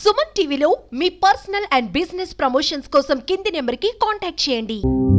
సుమన్ టీవీలో మీ personal and business promotions కోసం కింది నెంబర్కి కాంటాక్ట్ చేయండి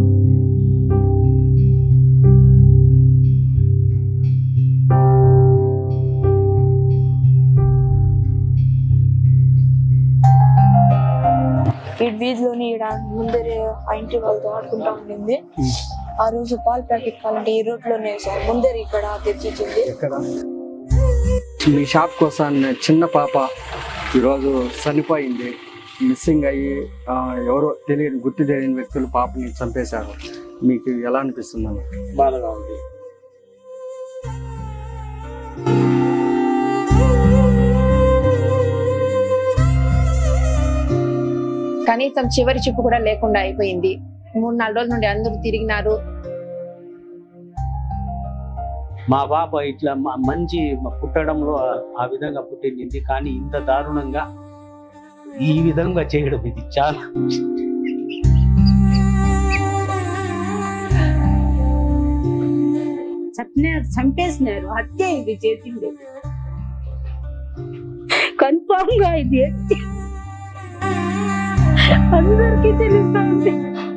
ఈ వీధిలోని ఈడ ముందరే ఆ ఇంటి వాళ్ళతో ఆడుకుంటా ఉండింది ఆ రోజు పాల ప్యాకెట్ కావాలంటే ఈ రోడ్లోనే సార్ ముందర ఇక్కడ తెచ్చిచ్చింది ఎక్కడ మీ షాప్ కోసం చిన్న పాప ఈరోజు చనిపోయింది మిస్సింగ్ అయ్యి ఆ, ఎవరో తెలియని గుర్తు తెలియని వ్యక్తులు పాపని చంపేశారు మీకు ఎలా అనిపిస్తుందని బాధగా ఉంది కనీసం చివరి చూపు కూడా లేకుండా అయిపోయింది మూడు నాలుగు రోజుల నుండి అందరూ తిరిగినారు మా పాప ఇట్లా మ- మంచి పుట్టడంలో ఆ విధంగా పుట్టింది కానీ ఇంత దారుణంగా ఈ విధంగా చేయడం ఇది చాలా చట్నే చంపేసినారు హత్య ఇది చేసింది కన్ఫామ్ గా ఇది హత్య. అందరికీ తెలుస్తుంది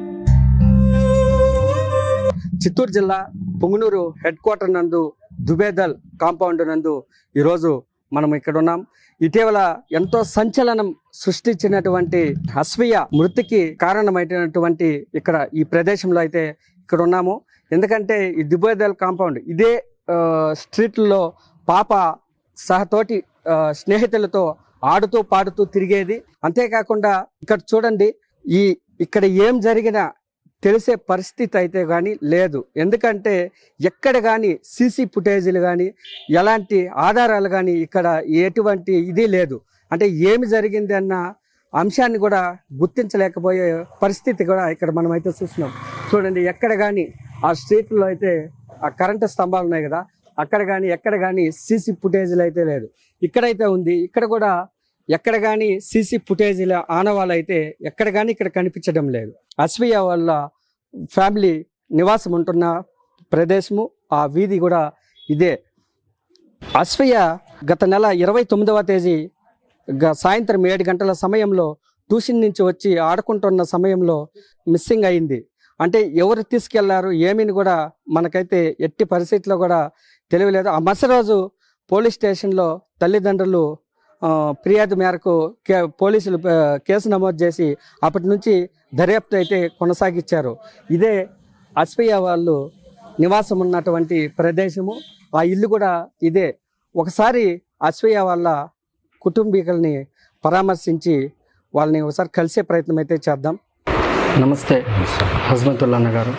చిత్తూరు జిల్లా పుంగనూరు హెడ్ క్వార్టర్ నందు దుబేదల్ కాంపౌండ్ నందు ఈరోజు మనం ఇక్కడ ఉన్నాం ఇటీవల ఎంతో సంచలనం సృష్టించినటువంటి అస్వీయ మృతికి కారణమైనటువంటి ఇక్కడ ఈ ప్రదేశంలో అయితే ఇక్కడ ఉన్నాము ఎందుకంటే ఈ దుబేదల్ కాంపౌండ్ ఇదే ఆ, స్ట్రీట్లో పాప సహతోటి ఆ, స్నేహితులతో ఆడుతూ పాడుతూ తిరిగేది అంతేకాకుండా ఇక్కడ చూడండి ఈ ఇక్కడ ఏం జరిగినా తెలిసే పరిస్థితి అయితే కానీ లేదు ఎందుకంటే ఎక్కడ కానీ సీసీ ఫుటేజీలు కానీ ఎలాంటి ఆధారాలు కానీ ఇక్కడ ఎటువంటి ఇది లేదు అంటే ఏమి జరిగింది అన్న అంశాన్ని కూడా గుర్తించలేకపోయే పరిస్థితి కూడా ఇక్కడ మనం అయితే చూస్తున్నాం చూడండి ఎక్కడ కానీ ఆ స్ట్రీట్లో అయితే ఆ కరెంటు స్తంభాలు ఉన్నాయి కదా అక్కడ కానీ ఎక్కడ కానీ సీసీ ఫుటేజీలు అయితే లేదు ఇక్కడైతే ఉంది ఇక్కడ కూడా ఎక్కడ కానీ సీసీ ఫుటేజీల ఆనవాళ్ళు అయితే ఎక్కడ కానీ ఇక్కడ కనిపించడం లేదు అస్వియ వాళ్ళ ఫ్యామిలీ నివాసం ఉంటున్న ప్రదేశము ఆ వీధి కూడా ఇదే అస్వియ గత నెల ఇరవై తొమ్మిదవ తేదీ గ- సాయంత్రం ఏడు గంటల సమయంలో ట్యూషన్ నుంచి వచ్చి ఆడుకుంటున్న సమయంలో మిస్సింగ్ అయింది అంటే ఎవరు తీసుకెళ్లారు ఏమీని కూడా మనకైతే ఎట్టి పరిస్థితిలో కూడా తెలియలేదు ఆ మరుసటి రోజు పోలీస్ స్టేషన్లో తల్లిదండ్రులు ఆ, ఫిర్యాదు మేరకు కే పోలీసులు ఆ, కేసు నమోదు చేసి అప్పటి నుంచి దర్యాప్తు అయితే కొనసాగించారు ఇదే అస్పియ వాళ్ళు నివాసం ఉన్నటువంటి ప్రదేశము ఆ ఇల్లు కూడా ఇదే ఒకసారి అస్పియ వాళ్ళ కుటుంబీకుల్ని పరామర్శించి వాళ్ళని ఒకసారి కలిసే ప్రయత్నం అయితే చేద్దాం నమస్తే హస్మతుల్లా గారు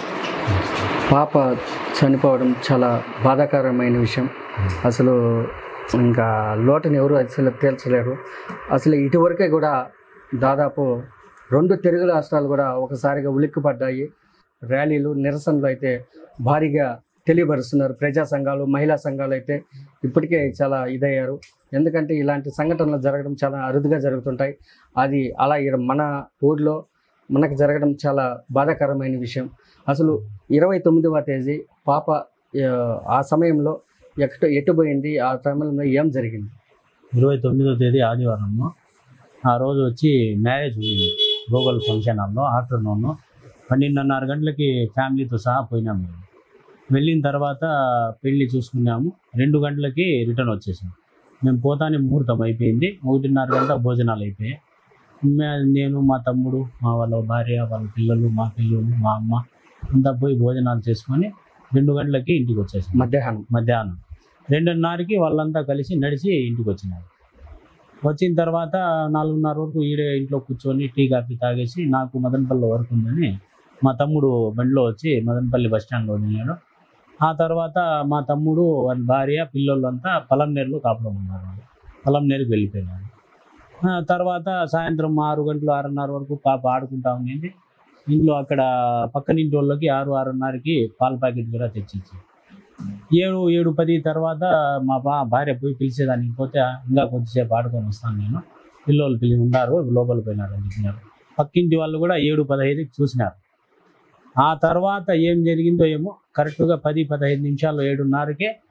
పాప చనిపోవడం చాలా బాధాకరమైన విషయం అసలు ఇంకా లోటుని ఎవరు అసలు తేల్చలేరు అసలు ఇటువరకే కూడా దాదాపు రెండు తెలుగు రాష్ట్రాలు కూడా ఒకసారిగా ఉలిక్కిపడ్డాయి ర్యాలీలు నిరసనలు అయితే భారీగా తెలియపరుస్తున్నారు ప్రజా సంఘాలు మహిళా సంఘాలు అయితే ఇప్పటికే చాలా ఇదయ్యారు ఎందుకంటే ఇలాంటి సంఘటనలు జరగడం చాలా అరుదుగా జరుగుతుంటాయి అది అలా ఈడ మన ఊర్లో మనకు జరగడం చాలా బాధాకరమైన విషయం అసలు ఇరవై తొమ్మిదవ తేదీ పాప ఆ, ఆ సమయంలో ఎక్కడ ఎటు పోయింది ఆ సమయంలో ఏం జరిగింది ఇరవై తొమ్మిదో తేదీ ఆదివారం ఆ రోజు వచ్చి మ్యారేజ్ ఉంది గూగుల్ ఫంక్షన్ హాల్లో ఆఫ్టర్నూన్ పన్నెండున్నర గంటలకి ఫ్యామిలీతో సహా పోయినాం మేము వెళ్ళిన తర్వాత పెళ్లి చూసుకున్నాము రెండు గంటలకి రిటర్న్ వచ్చేసాం మేము పోతానే ముహూర్తం అయిపోయింది ఒకటిన్నర గంట భోజనాలు అయిపోయాయి మే- నేను మా తమ్ముడు మా వాళ్ళ భార్య వాళ్ళ పిల్లలు మా పిల్లలు మా అమ్మ అంతా పోయి భోజనాలు చేసుకొని రెండు గంటలకి ఇంటికి వచ్చేసాం మధ్యాహ్నం మధ్యాహ్నం రెండున్నరకి వాళ్ళంతా కలిసి నడిచి ఇంటికి వచ్చినారు వచ్చిన తర్వాత నాలుగున్నర వరకు ఈడే ఇంట్లో కూర్చొని టీ కాఫీ తాగేసి నాకు మదనపల్లి వర్క్ ఉందని మా తమ్ముడు బండిలో వచ్చి మదనపల్లి బస్ స్టాండ్లో వెళ్ళాడు ఆ తర్వాత మా తమ్ముడు వాళ్ళ భార్య పిల్లోళ్ళంతా పొలంనేరులో కాపురం ఉన్నారు పొలంనేరుకి వెళ్ళిపోయినారు ఆ తర్వాత సాయంత్రం ఆరు గంటలు ఆరున్నర వరకు పాప ఆడుకుంటా ఉండింది ఇంట్లో అక్కడ పక్కనింటి వాళ్ళకి ఆరు ఆరున్నరకి పాల ప్యాకెట్ కూడా తెచ్చిచ్చి ఏడు ఏడు పది తర్వాత మా బా భార్య పోయి పిలిచేదానికి పోతే ఇంకా కొద్దిసేపు ఆడుకొని వస్తాను నేను పిల్లలు పిల్లి ఉన్నారు లోపల పోయినారు అని చెప్పినారు పక్కింటి వాళ్ళు కూడా ఏడు పదహైదుకి చూసినారు ఆ తర్వాత ఏం జరిగిందో ఏమో కరెక్ట్గా పది పదహైదు నిమిషాలు ఏడున్నరకే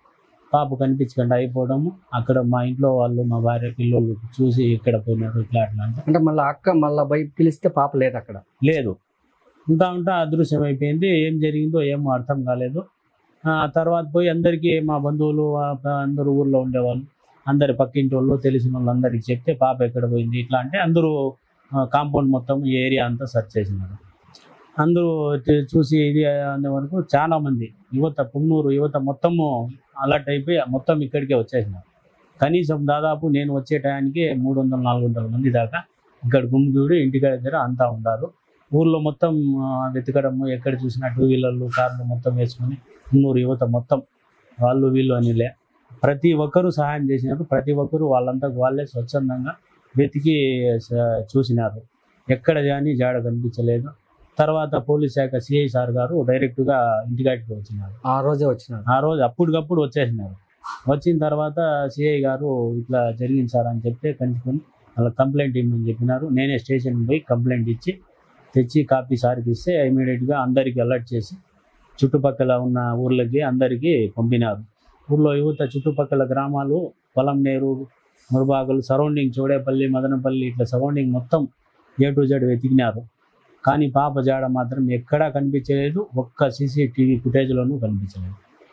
పాప కనిపించకుండా అయిపోవడము అక్కడ మా ఇంట్లో వాళ్ళు మా భార్య పిల్లలు చూసి ఇక్కడ పోయినారు ఇట్లా అట్లా అంటే అంటే మళ్ళీ అక్క మళ్ళీ బయట పిలిస్తే పాప లేదు అక్కడ లేదు ఉంటా ఉంటా అదృశ్యం అయిపోయింది ఏం జరిగిందో ఏమో అర్థం కాలేదు ఆ తర్వాత పోయి అందరికీ మా బంధువులు ఆ ప- అందరూ ఊర్లో ఉండేవాళ్ళు అందరి పక్కింటి వాళ్ళు తెలిసిన వాళ్ళు అందరికి చెప్తే పాప ఎక్కడ పోయింది ఇట్లా అంటే అందరూ కాంపౌండ్ మొత్తం ఈ ఏరియా అంతా సెర్చ్ చేసినారు అందరూ చూ- చూసి ఇది అనే వరకు చాలా మంది యువత పున్నూరు యువత మొత్తము అలర్ట్ అయిపోయి మొత్తం ఇక్కడికే వచ్చేసినారు కనీసం దాదాపు నేను వచ్చే టయానికి మూడు వందల నాలుగు వందల మంది దాకా ఇక్కడ గుమ్మిగూడి ఇంటి దగ్గర అంతా ఉన్నారు ఊర్లో మొత్తం ఆ, వెతకడము ఎక్కడ చూసినా టూ వీలర్లు కార్లు మొత్తం వేసుకొని మున్నూరు యువత మొత్తం వాళ్ళు వీళ్ళు అనిలే ప్రతి ఒక్కరూ సహాయం చేసినారు ప్రతి ఒక్కరూ వాళ్ళంతా వాళ్ళే స్వచ్ఛందంగా వెతికి స- చూసినారు ఎక్కడ కానీ జాడ కనిపించలేదు తర్వాత పోలీస్ శాఖ సిఐ సార్ గారు డైరెక్ట్గా ఇంటికాటికి వచ్చినారు ఆ రోజే వచ్చినారు ఆ రోజు అప్పటికప్పుడు వచ్చేసినారు వచ్చిన తర్వాత సిఐ గారు ఇట్లా జరిగింది సార్ అని చెప్తే కనుక్కొని వాళ్ళ కంప్లైంట్ ఇవ్వమని చెప్పినారు నేనే స్టేషన్ పోయి కంప్లైంట్ ఇచ్చి తెచ్చి కాపీ సార్కి ఇస్తే ఇమీడియట్గా అందరికీ అలర్ట్ చేసి చుట్టుపక్కల ఉన్న ఊర్లకి అందరికీ పంపినారు ఊర్లో యువత చుట్టుపక్కల గ్రామాలు పొలంనేరు మురబాగులు సరౌండింగ్ చోడేపల్లి మదనపల్లి ఇట్లా సరౌండింగ్ మొత్తం ఏ టు జెడ్ వెతికినారు కానీ పాప జాడ మాత్రం ఎక్కడా కనిపించలేదు ఒక్క సీసీటీవీ ఫుటేజ్లోనూ కనిపించలేదు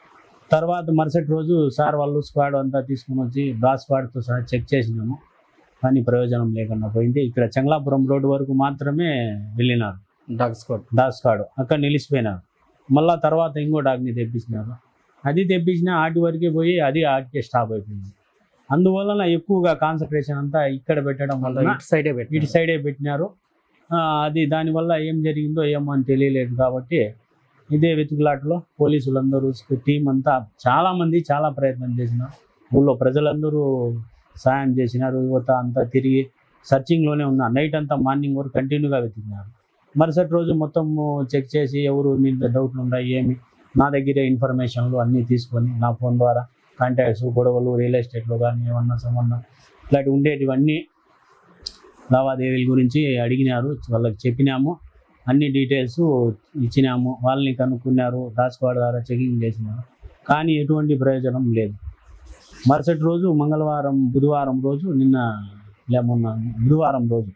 తర్వాత మరుసటి రోజు సార్ వాళ్ళు స్క్వాడ్ అంతా తీసుకుని వచ్చి డాగ్ స్క్వాడ్తో సహా చెక్ చేసినాము కానీ ప్రయోజనం లేకుండా పోయింది ఇక్కడ చెంగలాపురం రోడ్డు వరకు మాత్రమే వెళ్ళినారు డాగ్ స్క్వాడ్ డాగ్ స్క్వాడ్ అక్కడ నిలిచిపోయినారు మళ్ళా తర్వాత ఇంకో డాగ్ని తెప్పించినారు అది తెప్పించిన ఆటి వరకే పోయి అది ఆటికే స్టాప్ అయిపోయింది అందువలన ఎక్కువగా కాన్సన్ట్రేషన్ అంతా ఇక్కడ పెట్టడం మళ్ళీ వల్ల ఇటు సైడే పెట్టి ఇటు సైడే పెట్టినారు ఆ, అది దానివల్ల ఏం జరిగిందో ఏమో అని తెలియలేదు కాబట్టి ఇదే వెతుకులాటలో పోలీసులందరూ టీం అంతా చాలా మంది చాలా ప్రయత్నం చేసినారు ఊళ్ళో ప్రజలందరూ సాయం చేసినారు యువత అంతా తిరిగి సర్చింగ్లోనే ఉన్నారు నైట్ అంతా మార్నింగ్ వరకు కంటిన్యూగా వెతికినారు మరుసటి రోజు మొత్తం చెక్ చేసి ఎవరు మీద డౌట్లు ఉన్నాయి ఏమి నా దగ్గరే ఇన్ఫర్మేషన్లు అన్నీ తీసుకొని నా ఫోన్ ద్వారా కాంటాక్ట్స్ గొడవలు రియల్ ఎస్టేట్లో కానీ ఏమన్నా సంబంధం ఇట్లాంటి ఉండేటివన్నీ లావాదేవీల గురించి అడిగినారు వాళ్ళకి చెప్పినాము అన్ని డీటెయిల్స్ ఇచ్చినాము వాళ్ళని కనుక్కున్నారు రాసుకోవడం ద్వారా చెకింగ్ చేసినారు కానీ ఎటువంటి ప్రయోజనం లేదు మరుసటి రోజు మంగళవారం బుధవారం రోజు నిన్న లే మొన్న బుధవారం రోజు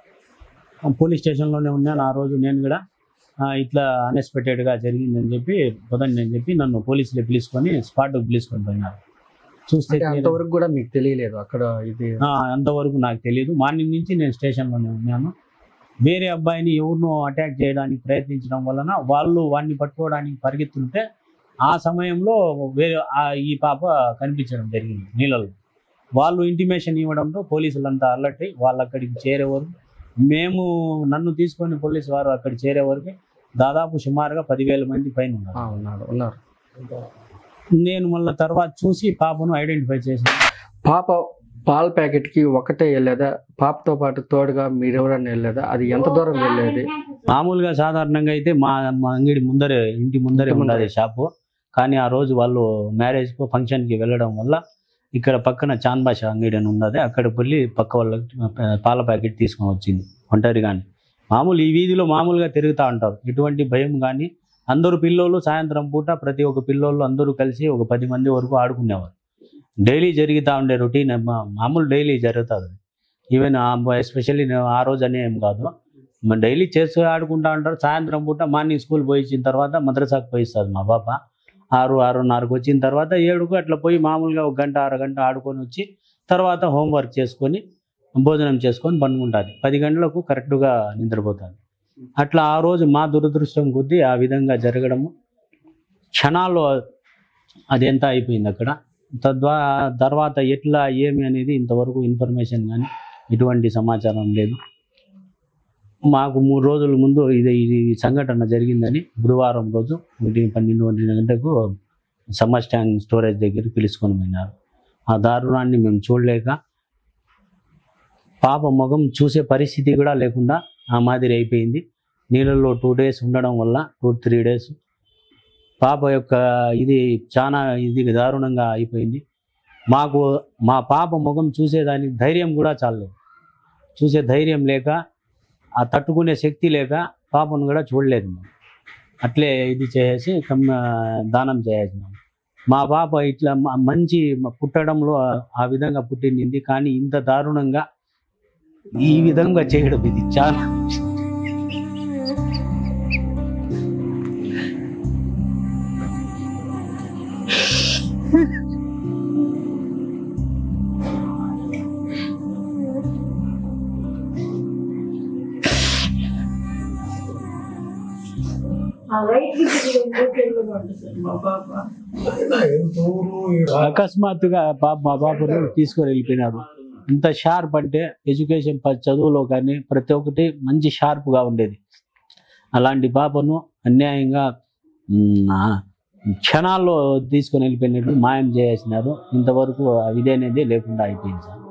పోలీస్ స్టేషన్లోనే ఉన్నాను ఆ రోజు నేను కూడా ఆ, ఇట్లా అన్ఎక్స్పెక్టెడ్గా జరిగిందని చెప్పి పొదని నేను చెప్పి నన్ను పోలీసులు పిలుచుకొని స్పాట్కి పిలుచుకొని పోయినారు చూస్తే అంటే అంతవరకు కూడా మీకు తెలియలేదు అక్కడ ఇది ఆ, అంతవరకు నాకు తెలియదు మార్నింగ్ నుంచి నేను స్టేషన్లోనే ఉన్నాను వేరే అబ్బాయిని ఎవరినో అటాక్ చేయడానికి ప్రయత్నించడం వలన వాళ్ళు వాడిని పట్టుకోవడానికి పరిగెత్తుంటే ఆ సమయంలో వేరే ఆ ఈ పాప కనిపించడం జరిగింది నీళ్ళలో వాళ్ళు ఇంటిమేషన్ ఇవ్వడంతో పోలీసులంతా అలర్ట్ అయ్యి వాళ్ళు అక్కడికి చేరే వరకు మేము నన్ను తీసుకొని పోలీసు వారు అక్కడ చేరే వరకు దాదాపు సుమారుగా పదివేల మంది పైన ఉన్నారు ఆ, ఉన్నారు ఉన్నారు నేను మళ్ళీ తర్వాత చూసి పాపను ఐడెంటిఫై చేశాను పాప పాల ప్యాకెట్ కి ఒకటే వెళ్ళేదా పాపతో పాటు తోడుగా మీరు ఎవరైనా వెళ్ళేదా అది ఎంత దూరం వెళ్ళేది మామూలుగా సాధారణంగా అయితే మా మా అంగడి ముందరే ఇంటి ముందరే ఇంటి ముందరే. ఉండదు షాపు కానీ ఆ రోజు వాళ్ళు మ్యారేజ్కు ఫంక్షన్కి వెళ్ళడం వల్ల ఇక్కడ పక్కన చాన్ బాషా అంగడి అని ఉన్నది అక్కడ వెళ్ళి పక్క వాళ్ళకి పాల ప్యాకెట్ తీసుకొని వచ్చింది ఒంటరిగానే మామూలు ఈ వీధిలో మామూలుగా తిరుగుతూ ఉంటారు ఎటువంటి భయం కానీ అందరూ పిల్లోళ్ళు సాయంత్రం పూట ప్రతి ఒక్క పిల్లోళ్ళు అందరూ కలిసి ఒక పది మంది వరకు ఆడుకునేవారు డైలీ జరుగుతూ ఉండే రొటీన్ మామూలు డైలీ జరుగుతుంది ఈవెన్ ఎస్పెషల్లీ ఆ రోజు అనే ఏం కాదు మన డైలీ చేస్తూ ఆడుకుంటా ఉంటారు సాయంత్రం పూట మార్నింగ్ స్కూల్ పోయి ఇచ్చిన తర్వాత మద్రసాకు పోయిస్తుంది మా పాప ఆరు ఆరున్నరకు వచ్చిన తర్వాత ఏడుకు అట్లా పోయి మామూలుగా ఒక గంట అరగంట ఆడుకొని వచ్చి తర్వాత హోంవర్క్ చేసుకొని భోజనం చేసుకొని పండుకుంటుంది పది గంటలకు కరెక్ట్గా నిద్రపోతుంది అట్లా ఆ రోజు మా దురదృష్టం కొద్దీ ఆ విధంగా జరగడము క్షణాల్లో అది ఎంత అయిపోయింది అక్కడ తద్వా తర్వాత ఎట్లా ఏమి అనేది ఇంతవరకు ఇన్ఫర్మేషన్ కానీ ఎటువంటి సమాచారం లేదు మాకు మూడు రోజుల ముందు ఇది ఇది సంఘటన జరిగిందని గురువారం రోజు ఒకటి పన్నెండు ఒంటి గంటకు సమ్మర్ స్టాండ్ స్టోరేజ్ దగ్గర పిలుచుకొని పోయినారు ఆ దారుణాన్ని మేము చూడలేక పాప ముఖం చూసే పరిస్థితి కూడా లేకుండా ఆ మాదిరి అయిపోయింది నీళ్ళల్లో టూ డేస్ ఉండడం వల్ల టూ త్రీ డేస్ పాప యొక్క ఇది చాలా ఇది దారుణంగా అయిపోయింది మాకు మా పాప ముఖం చూసేదానికి ధైర్యం కూడా చాలలేదు చూసే ధైర్యం లేక ఆ తట్టుకునే శక్తి లేక పాపను కూడా చూడలేదు మేము అట్లే ఇది చేసి కమ్ దానం చేసేసినాం మా పాప ఇట్లా మ- మంచి మ- పుట్టడంలో ఆ- ఆ విధంగా పుట్టింది కానీ ఇంత దారుణంగా ఈ విధంగా చేయడం ఇది చాలా అకస్మాత్తుగా పాప మా పాపను తీసుకొని వెళ్ళిపోయినారు ఇంత షార్ప్ అంటే ఎడ్యుకేషన్ ప- చదువులో కానీ ప్రతి ఒక్కటి మంచి షార్ప్గా ఉండేది అలాంటి పాపను అన్యాయంగా మ్, ఆ, క్షణాల్లో తీసుకొని వెళ్ళిపోయినట్టు మాయం చేసినారు ఇంతవరకు ఆ విధి అనేది లేకుండా అయిపోయింది సార్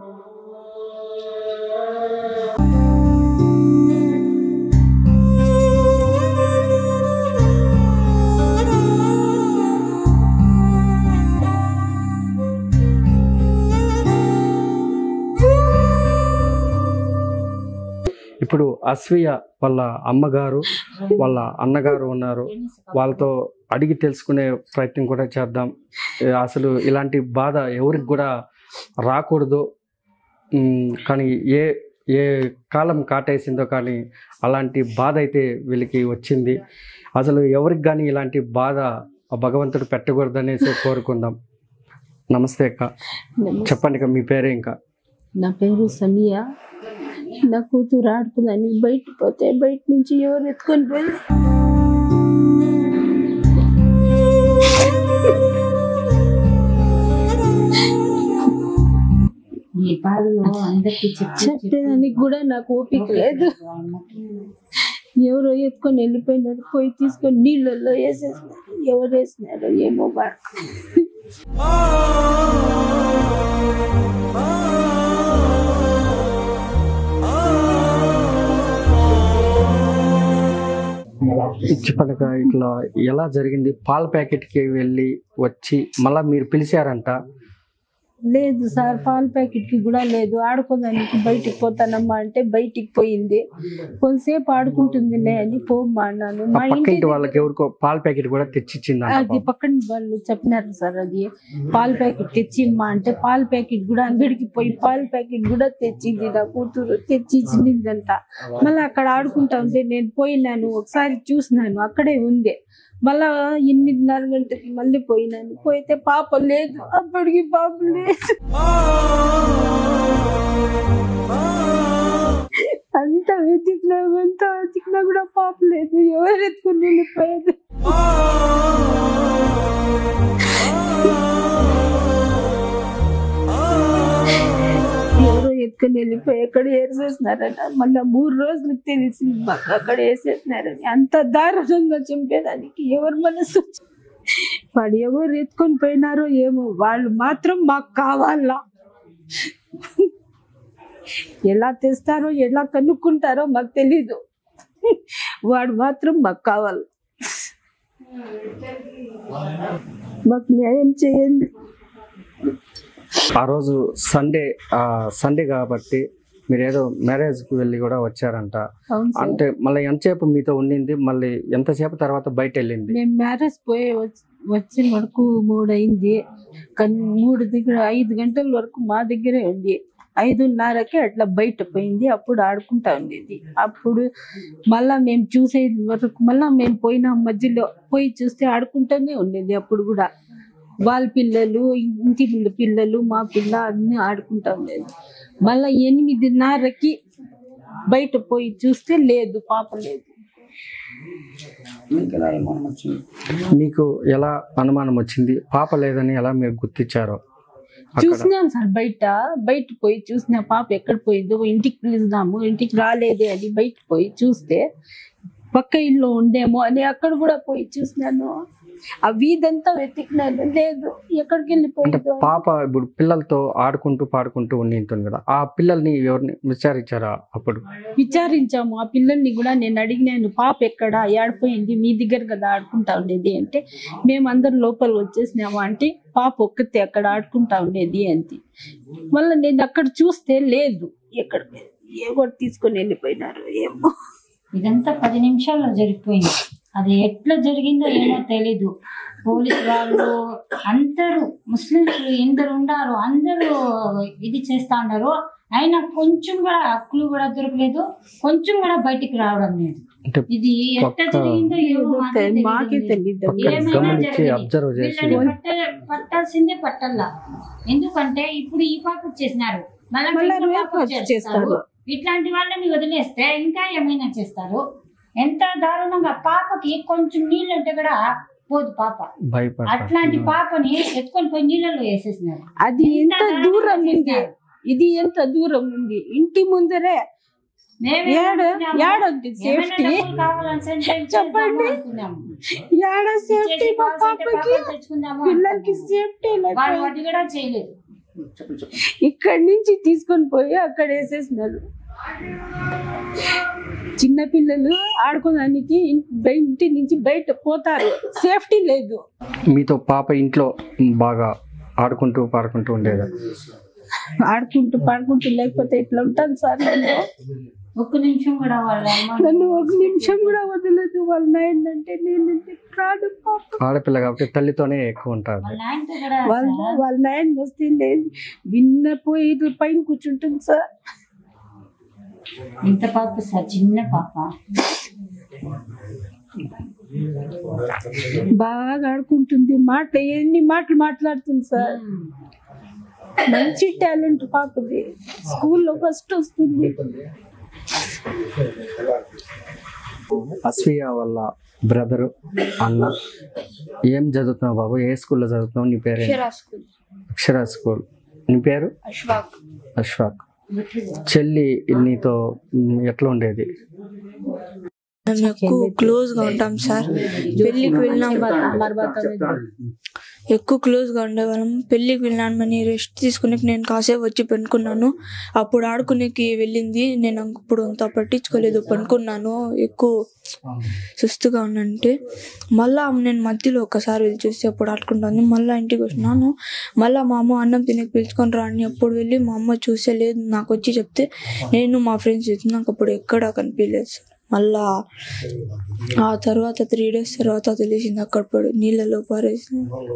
ఇప్పుడు అశ్వియ వాళ్ళ అమ్మగారు వాళ్ళ అన్నగారు ఉన్నారు వాళ్ళతో అడిగి తెలుసుకునే ప్రయత్నం కూడా చేద్దాం ఏ, అసలు ఇలాంటి బాధ ఎవరికి కూడా రాకూడదు ఉమ్, కానీ ఏ ఏ కాలం కాటేసిందో కానీ అలాంటి బాధ అయితే వీళ్ళకి వచ్చింది అసలు ఎవరికి కానీ ఇలాంటి బాధ ఆ భగవంతుడు పెట్టకూడదనేసి కోరుకుందాం నమస్తే అక్క చెప్పండి ఇక మీ పేరే ఇంకా నా పేరు సమియా నా కూతురు ఆడుకుందని బయట పోతే బయట నుంచి ఎవరు ఎత్తుకొని పోయి ఈ బాధలు అందరికి చెప్పేదానికి కూడా నాకు ఓపిక లేదు ఎవరో ఎత్తుకొని వెళ్ళిపోయినారు పోయి తీసుకొని నీళ్ళల్లో వేసేసినారు ఎవరు వేసినారో ఏమో బాగా చెప్పండి అక్క, ఇట్లా ఎలా జరిగింది పాల ప్యాకెట్కి వెళ్ళి వచ్చి మళ్ళీ మీరు పిలిచారంట లేదు సార్ పాల ప్యాకెట్ కి కూడా లేదు ఆడుకోదానికి బయటికి పోతానమ్మా అంటే బయటికి పోయింది కొంతసేపు ఆడుకుంటుందిలే అని పోమ్మా అన్నాను ఆ మా ఇంటి పక్కింటి వాళ్ళకి ఎవరికో పాల ప్యాకెట్ కూడా తెచ్చిచ్చింది అది పక్కన వాళ్ళు చెప్పినారు సార్ అది పాల ప్యాకెట్ తెచ్చిమ్మా అంటే పాల ప్యాకెట్ కూడా అంగడికి పోయి పాల ప్యాకెట్ కూడా తెచ్చింది నా కూతురు తెచ్చి ఇచ్చిందంట మళ్ళీ అక్కడ ఆడుకుంటా ఉంటే నేను పోయినాను ఒకసారి చూసినాను అక్కడే ఉంది మళ్ళా ఎనిమిదిన్నర గంటకి మళ్ళీ పోయినాను పోయితే పాప లేదు అప్పటికి పాప లేదు అంత వెతికినా అంత వెతికినా కూడా పాప లేదు ఎవరు ఎత్తుకుని వెళ్ళిపోయారు ఎవరో ఎత్తుకొని వెళ్ళిపోయి ఎక్కడ వేసేసినారట మళ్ళీ మూడు రోజులకు తెలిసింది మాకు అక్కడ వేసేసినారని అంత దారుణంగా చంపేదానికి ఎవరు మనసు వచ్చి- వాడు ఎవరు ఎత్తుకొని పోయినారో ఏమో వాళ్ళు మాత్రం మాకు కావాలా ఎలా తెస్తారో ఎలా కనుక్కుంటారో మాకు తెలీదు వాడు మాత్రం మాకు కావాలి మాకు న్యాయం చేయండి ఆ రోజు సండే ఆ సండే కాబట్టి మీరు ఏదో మ్యారేజ్కి వెళ్ళి కూడా వచ్చారంట అవును సార్. అంటే మళ్ళీ ఎంతసేపు మీతో ఉండింది మళ్ళీ ఎంతసేపు తర్వాత బయట వెళ్ళింది మేము మ్యారేజ్ పోయి వచ్చి వచ్చిన వరకు మూడు అయింది కానీ మూడు దగ్గర ఐదు గంటల వరకు మా దగ్గరే ఉంది ఐదున్నరకి అట్లా బయట పోయింది అప్పుడు ఆడుకుంటా ఉండేది అప్పుడు మళ్ళా మేము చూసే వరకు మళ్ళా మేము పోయిన మధ్యలో పోయి చూస్తే ఆడుకుంటూనే ఉండేది అప్పుడు కూడా వాళ్ళ పిల్లలు ఇంటి ముందు పిల్లలు మా పిల్ల అన్ని ఆడుకుంటా ఉండేది మళ్ళా ఎనిమిదిన్నరకి బయట పోయి చూస్తే లేదు పాప లేదు మీకు ఎలా అనుమానం వచ్చింది పాప లేదని ఎలా మీరు గుర్తించారో అక్కడ చూసినాం సార్ బయట బయట పోయి చూసిన పాప ఎక్కడ పోయిందో ఇంటికి పిలుద్దాము ఇంటికి రాలేదే అని బయట పోయి చూస్తే పక్క ఇల్లు ఉండేమో అని అక్కడ కూడా పోయి చూసినాను ఆ వీధంతా వెతికినాను లేదు ఎక్కడికి అంటే వెళ్ళిపోయిందో పాప ఇప్పుడు పిల్లలతో ఆడుకుంటూ పాడుకుంటూ ఉండి ఉంటుంది కదా ఆ పిల్లల్ని ఎవరిని విచారించారా అప్పుడు విచారించాము ఆ పిల్లల్ని కూడా నేను అడిగినాను పాప ఎక్కడ ఏడిపోయింది మీ దగ్గర కదా ఆడుకుంటా ఉండేది అంటే మేము అందరు లోపల వచ్చేసినాము అంటే పాప ఒక్కతే అక్కడ ఆడుకుంటా ఉండేది అంతే మళ్ళీ నేను అక్కడ చూస్తే లేదు ఎక్కడ ఏ కూడా తీసుకొని వెళ్ళిపోయినారు ఏమో ఇదంతా పది నిమిషాల్లో జరిగిపోయింది అది ఎట్లా జరిగిందో ఏమో తెలీదు పోలీస్ వాళ్ళు అందరూ ముస్లింస్ ఎందరు ఉన్నారు అందరూ ఇది చేస్తా ఉన్నారు అయినా కొంచెం కూడా హక్కులు కూడా దొరకలేదు కొంచెం కూడా బయటికి రావడం లేదు అంటే ఇది ఎట్లా పక్క- జరిగిందో ఏమో మాకే ఏదో మాకే తెలియదు. తెలియదు పక్క ఏమైనా గమనించి జరగని. అబ్జర్వ్ చేసి వీళ్ళని పట్ట- పట్టాల్సిందే పట్టల్లా ఎందుకంటే ఇప్పుడు ఈ పాప చేసినారు మళ్ళా మళ్ళా ఇంకో రేపు పాపకు చేస్తారు. చేస్తారు ఇట్లాంటి వాళ్ళని వదిలేస్తే ఇంకా ఏమైనా చేస్తారు ఎంత దారుణంగా పాపకి కొంచెం నీళ్ళు అంటే కూడా పోదు పాప భయపడతారు అట్లాంటి పాపని ఎత్తుకొని పోయి నీళ్ళలో వేసేసినారు అది ఎంత దారుణంగా దూరం ఉంది చేసినారు. ఇది ఎంత దూరం ఉంది ఇంటి ముందరే మేమే ఏడ అనుకున్నాము, ఏడంది ఏమైనా సేఫ్టీ డబ్బులు కావాలని sentence చెప్పండి. చేద్దాము అనుకున్నాము. ఏడ సేఫ్టీ చేసి మా కావాల్సింటే పాపకి పాపని తెచ్చుకుందాము పిల్లలకి అనుకున్నాము. సేఫ్టీ వాళ్ళు అది కూడా చేయలేదు ఇక్కడి నుంచి తీసుకొని పోయి అక్కడ వేసేసినారు చిన్న పిల్లలు ఆడుకోడానికి ఇన్- బయ- ఇంటి నుంచి బయట పోతారు సేఫ్టీ లేదు మీతో పాప ఇంట్లో బాగా ఆడుకుంటూ పాడుకుంటూ ఉండేది ఆడుకుంటూ పాడుకుంటూ లేకపోతే ఇట్లా ఉంటాను సార్ నేను ఒక్క నిమిషం కూడా వాళ్ళ అమ్మ నన్ను ఒక నిమిషం కూడా వదలదు వాళ్ళ నాయన అంటే నేను రాడు పాప ఆడపిల్ల కాబట్టి తల్లితోనే ఎక్కువ ఉంటుంది వాళ్ళ ఆయనతో కూడా వాళ్ళ సార్, వాళ్ళ నాయన వస్తే లేదు విన్న పోయి ఇట్లా పైన కూర్చుంటుంది సార్ ఇంత పాప సార్ చిన్న పాప బాగా ఆడుకుంటుంది మాట ఎన్ని మాటలు మాట్లాడుతుంది సార్ మంచి టాలెంట్ పాపది స్కూల్లో ఫస్ట్ వస్తుంది అస్వియ వాళ్ళ బ్రదరు అన్న ఏం చదువుతున్నావు బాబు ఏ స్కూల్లో చదువుతున్నావు నీ పేరు ఏంటి? అక్షరా స్కూల్ అక్షర స్కూల్ నీ పేరు అశ్వాక్ అశ్వాక్ చెల్లి నీతో మ్, ఎట్లా ఉండేది మేము ఎక్కువ క్లోజ్ గా ఉంటాం సార్ పెళ్లికి వెళ్ళినాం ఎక్కువ క్లోజ్ గా ఉండేవాళ్ళం పెళ్లికి వెళ్ళామని రెస్ట్ తీసుకుని నేను కాసేపు వచ్చి పనుకున్నాను అప్పుడు ఆడుకునేకి వెళ్ళింది నేను అప్పుడు అంత పట్టించుకోలేదు పనుకున్నాను ఎక్కువ సుస్తుగా ఉన్నంటే మళ్ళా నేను మధ్యలో ఒకసారి వెళ్ళి చూసి అప్పుడు ఆడుకుంటాను మళ్ళీ ఇంటికి వచ్చినాను మళ్ళీ మా అమ్మ అన్నం తినకి పిలుచుకొని రాని అప్పుడు వెళ్ళి మా అమ్మ చూసే లేదు నాకు వచ్చి చెప్తే నేను మా ఫ్రెండ్స్ చెప్తే నాకు అప్పుడు ఎక్కడా కనిపించలేదు సార్ మళ్ళా ఆ తర్వాత త్రీ డేస్ తర్వాత తెలిసింది అక్కడ పడి నీళ్ళలో పారేసిన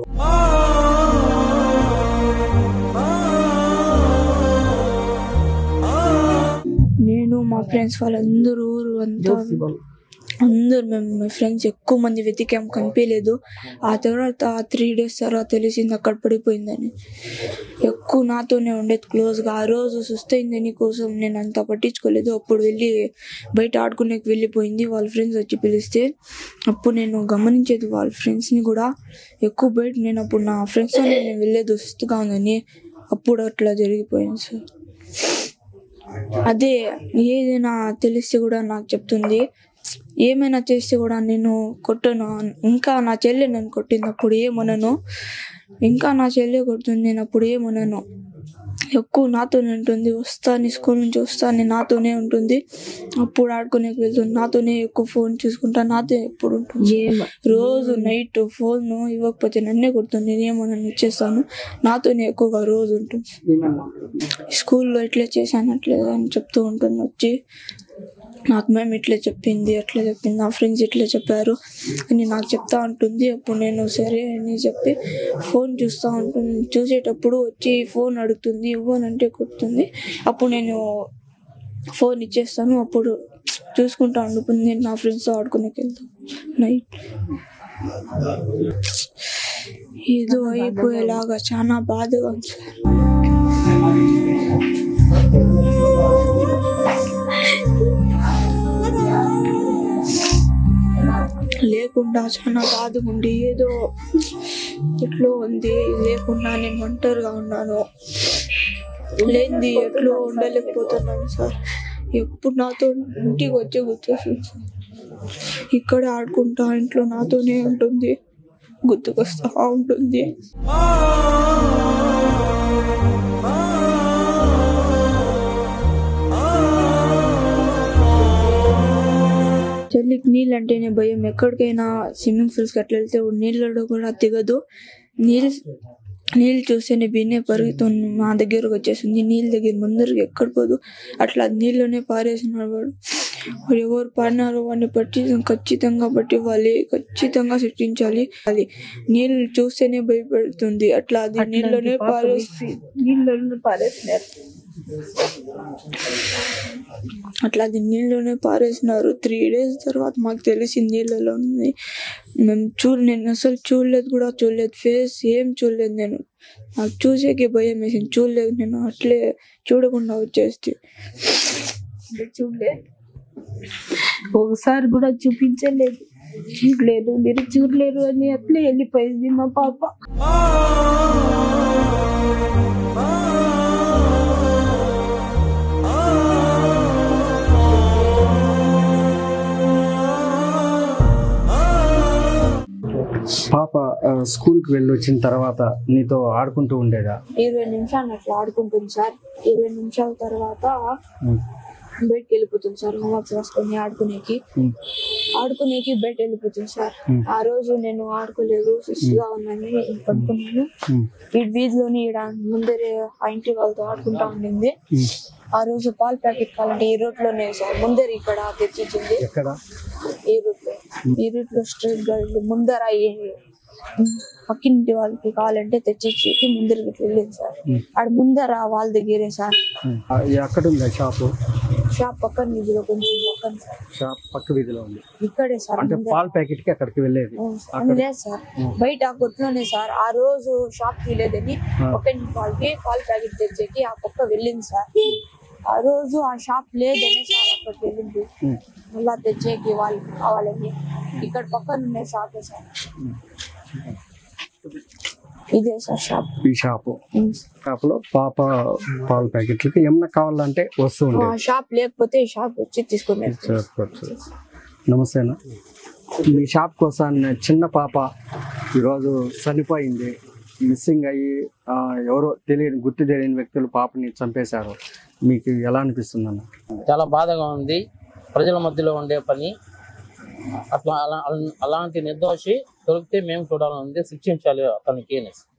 నేను మా ఫ్రెండ్స్ వాళ్ళందరూ ఊరు అంతా అందరు మేము మా ఫ్రెండ్స్ ఎక్కువ మంది వెతికాం కనిపించలేదు ఆ తర్వాత ఆ త్రీ డేస్ తర్వాత తెలిసింది అక్కడ పడిపోయిందని ఎక్కువ నాతోనే ఉండేది క్లోజ్గా ఆ రోజు సుస్తైందని కోసం నేను అంత పట్టించుకోలేదు అప్పుడు వెళ్ళి బయట ఆడుకునేకి వెళ్ళిపోయింది వాళ్ళ ఫ్రెండ్స్ వచ్చి పిలిస్తే అప్పుడు నేను గమనించేది వాళ్ళ ఫ్రెండ్స్ని కూడా ఎక్కువ బయట నేను అప్పుడు నా ఫ్రెండ్స్తో నేను వెళ్ళేది సుస్తుగా ఉందని అప్పుడు అట్లా జరిగిపోయింది సార్ అదే ఏదైనా తెలిస్తే కూడా నాకు చెప్తుంది ఏమైనా చేస్తే కూడా నేను కొట్టను ఇంకా నా చెల్లి నన్ను కొట్టింది అప్పుడు ఏమనను ఇంకా నా చెల్లి కొడుతుంది నేను అప్పుడు ఏమనను ఎక్కువ నాతోనే ఉంటుంది వస్తాను స్కూల్ నుంచి వస్తాను నాతోనే ఉంటుంది అప్పుడు ఆడుకునేకి వెళ్తుంది నాతోనే ఎక్కువ ఫోన్ చూసుకుంటా నాతో ఎప్పుడు ఉంటుంది ఏమ- రోజు నైట్ ఫోన్ ఇవ్వకపోతే నన్నే కొడుతుంది నేనేమో నన్ను ఇచ్చేస్తాను నాతోనే ఎక్కువగా రోజు ఉంటుంది స్కూల్లో ఇట్లా చేశాను అట్లా అని చెప్తూ ఉంటుంది వచ్చి నాకు మేము ఇట్లా చెప్పింది అట్లా చెప్పింది నా ఫ్రెండ్స్ ఇట్లా చెప్పారు అని నాకు చెప్తా ఉంటుంది అప్పుడు నేను సరే అని చెప్పి ఫోన్ చూస్తూ ఉంటుంది చూసేటప్పుడు వచ్చి ఫోన్ అడుగుతుంది ఇవ్వనంటే కొడుతుంది అప్పుడు నేను ఫోన్ ఇచ్చేస్తాను అప్పుడు చూసుకుంటా అనుకుంది నా ఫ్రెండ్స్తో ఆడుకునేకి వెళ్తాను నైట్ ఏదో అయిపోయేలాగా చాలా బాధగా ఉంది సార్ లేకుండా చాలా బాధగా ఉంది ఏదో ఎట్లో ఉంది లేకుండా నేను ఒంటరిగా ఉన్నాను లేనిది ఎట్లో ఉండలేకపోతున్నాను సార్ ఎప్పుడు నాతో ఇంటికి వచ్చి గుర్తొస్తుంది సార్ ఇక్కడ ఆడుకుంటా ఇంట్లో నాతోనే ఉంటుంది గుర్తుకొస్తా ఉంటుంది చెల్లికి నీళ్ళు అంటేనే భయం ఎక్కడికైనా స్విమ్మింగ్ పూల్స్కి అట్లా వెళ్తే నీళ్ళలో కూడా దిగదు నీళ్ళు నీళ్ళు చూస్తేనే బిన్నే పరుగుతుంది మా దగ్గరకు వచ్చేసింది నీళ్ళ దగ్గర ముందరికి ఎక్కడ పోదు అట్లా నీళ్ళలోనే పారేసినాడు వాడు మరి ఎవరు పడినారో వాడిని పట్టి ఖచ్చితంగా బట్టి ఇవ్వాలి ఖచ్చితంగా శిక్షించాలి అది నీళ్ళు చూస్తేనే భయపెడుతుంది అట్లా అది నీళ్ళలోనే పారేసి నీళ్ళలో పారేసినారు అట్లా అది నీళ్ళలోనే పారేసినారు త్రీ డేస్ తర్వాత మాకు తెలిసింది నీళ్ళలో ఉంది మేము చూడ నేను అసలు చూడలేదు కూడా చూడలేదు ఫేస్ ఏం చూడలేదు నేను నాకు చూసేకి భయం వేసింది చూడలేదు నేను అట్లే చూడకుండా వచ్చేస్తే చూడలేదు ఒకసారి కూడా చూపించలేదు చూడలేదు మీరు చూడలేరు అని అట్లే వెళ్ళిపోయింది మా పాప పాప ఆ, స్కూల్కి వెళ్ళి వచ్చిన తర్వాత నీతో ఆడుకుంటూ ఉండేదా ఇరవై నిమిషాలు అట్లా ఆడుకుంటుంది సార్ ఇరవై నిమిషాల తర్వాత బయటకు వెళ్ళిపోతుంది సార్ హోంవర్క్ రాసుకొని ఆడుకునేకి ఉమ్. ఆడుకునేకి బయట వెళ్ళిపోతుంది సార్ ఉమ్. ఆ రోజు నేను ఆడుకోలేదు సుస్తుగా ఉన్నాను పడుకున్నాను ఉమ్. ఈ వీధిలోని ఈడ ముందరే ఆ ఇంటి వాళ్ళతో ఆడుకుంటా ఉండింది ఉమ్. ఆ రోజు పాల ప్యాకెట్ కావాలంటే ఈ రూట్ లోనే సార్ ముందర ఇక్కడ తెచ్చిచ్చింది ఎక్కడ ఈ రూట్ లో ఈ రూట్ లో స్ట్రైట్ గా వెళ్ళి ముందర ఈ పక్కింటి వాళ్ళకి కావాలంటే తెచ్చిచ్చి ముందరికి వెళ్ళింది సార్ ఆడ ముందర వాళ్ళ దగ్గరే సార్ ఉమ్. ఆ, ఎక్కడ ఉంది షాపు షాప్ పక్కన వీధిలో కొంచెం పక్కన సార్ షాప్ పక్క వీధిలో ఉంది ఇక్కడే సార్ అంటే ముందర. పాల ప్యాకెట్ కి అక్కడికి వెళ్ళేది అవును సార్. లేదు సార్ బయట ఆ కొట్లోనే సార్ ఆ రోజు షాప్ తీయలేదని ఒక వాళ్ళకి పాల ప్యాకెట్ తెచ్చేకి ఆ పక్క వెళ్ళింది సార్ ఆ రోజు ఆ షాప్ లేదని సార్ అక్కడికి వెళ్ళింది ఉమ్. మళ్ళా తెచ్చేకి వాళ్ళకి కావాలని ఇక్కడ పక్కన ఉన్న షాపే సార్ ఇదే సార్ షాప్ ఈ షాపు షాపులో పాప పాల ప్యాకెట్లకి ఏమన్నా కావాలంటే వస్తూ ఆ ఉండేది షాప్ లేకపోతే ఈ షాప్ వచ్చి తీసుకునే చేసుకోవచ్చు నమస్తేనా మీ షాప్ కోసం చిన్న పాప ఈరోజు చనిపోయింది మిస్సింగ్ అయ్యి ఆ, ఎవరో తెలియని గుర్తు తెలియని వ్యక్తులు పాపని చంపేశారు మీకు ఎలా అనిపిస్తుంది అన్న చాలా బాధగా ఉంది ప్రజల మధ్యలో ఉండే పని అట్లా అలా అలాంటి నిర్దోషి దొరికితే మేము చూడాలని ఉంది శిక్షించాలి అతనికి అనేసి